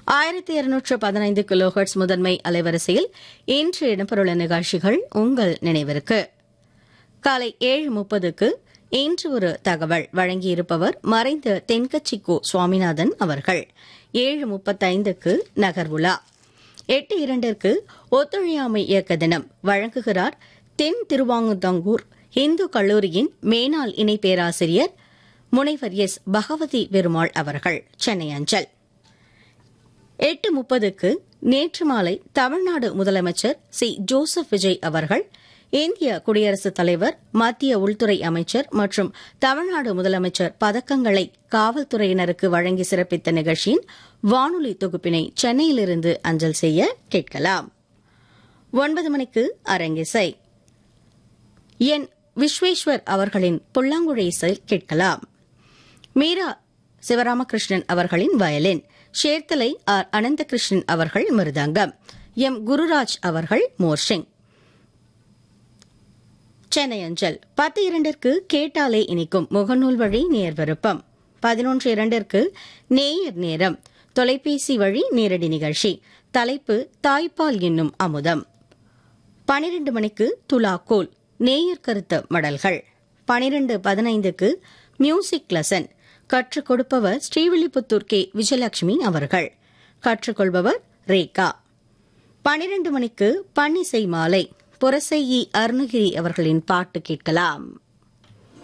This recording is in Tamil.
ஆயிரத்தி இருநூற்று பதினைந்து கிலோஹெர்ட்ஸ் முதன்மை அலைவரிசையில் இன்று இடம்பெறவுள்ள நிகழ்ச்சிகள் உங்கள் நினைவிற்கு காலை ஏழு முப்பதுக்கு இன்று ஒரு தகவல் வழங்கியிருப்பவர் மறைந்த தென்கட்சிக்கோ சுவாமிநாதன் அவர்கள் ஏழு முப்பத்தைந்துக்கு நகர்வுலா எட்டு இரண்டிற்கு ஒத்துழையாமை இயக்க தினம் வழங்குகிறார் தென் திருவாங்குதங்கூர் இந்து கல்லூரியின் மேனாள் இணை பேராசிரியர் முனைவர் எஸ் பகவதி பெருமாள் அவர்கள் சென்னை அஞ்சல் எட்டு முப்பதுக்கு நேற்று மாலை தமிழ்நாடு முதலமைச்சர் சி ஜோசப் விஜய் அவர்கள் இந்திய குடியரசுத் தலைவர் மத்திய உள்துறை அமைச்சர் மற்றும் தமிழ்நாடு முதலமைச்சர் பதக்கங்களை காவல்துறையினருக்கு வழங்கி சிறப்பித்த நிகழ்ச்சியின் வானொலி தொகுப்பினை சென்னையிலிருந்து அஞ்சல் செய்ய கேட்கலாம் ஒன்பது மணிக்கு அரங்கிசை என் விஸ்வேஸ்வர் அவர்களின் புல்லாங்குழி இசை கேட்கலாம் மீரா சிவராமகிருஷ்ணன் அவர்களின் வயலின் ஷேர்த்தலை ஆர் அனந்தகிருஷ்ணன் அவர்கள் மிருதங்கம் எம் குருராஜ் அவர்கள் மோர்ஷிங் சென்னை அஞ்சல் பத்து இரண்டிற்கு கேட்டாலே இனிக்கும் முகநூல் வழி நேர் விருப்பம் பதினொன்று இரண்டிற்கு நேயர் நேரம் தொலைபேசி வழி நேரடி நிகழ்ச்சி தலைப்பு தாய்ப்பால் என்னும் அமுதம் பனிரெண்டு மணிக்கு துலாக்கோல் நேயர் கருத்து மடல்கள் பனிரெண்டு பதினைந்துக்கு மியூசிக் லெசன் கற்றுக் கொடுப்பவர் ஸ்ரீவில்லிபுத்தூர் கே விஜயலட்சுமி அவர்கள் கற்றுக்கொள்பவர் ரேகா பனிரெண்டு மணிக்கு பன்னிசை மாலை புரசையி அருணகிரி அவர்களின் பாட்டு கேட்கலாம்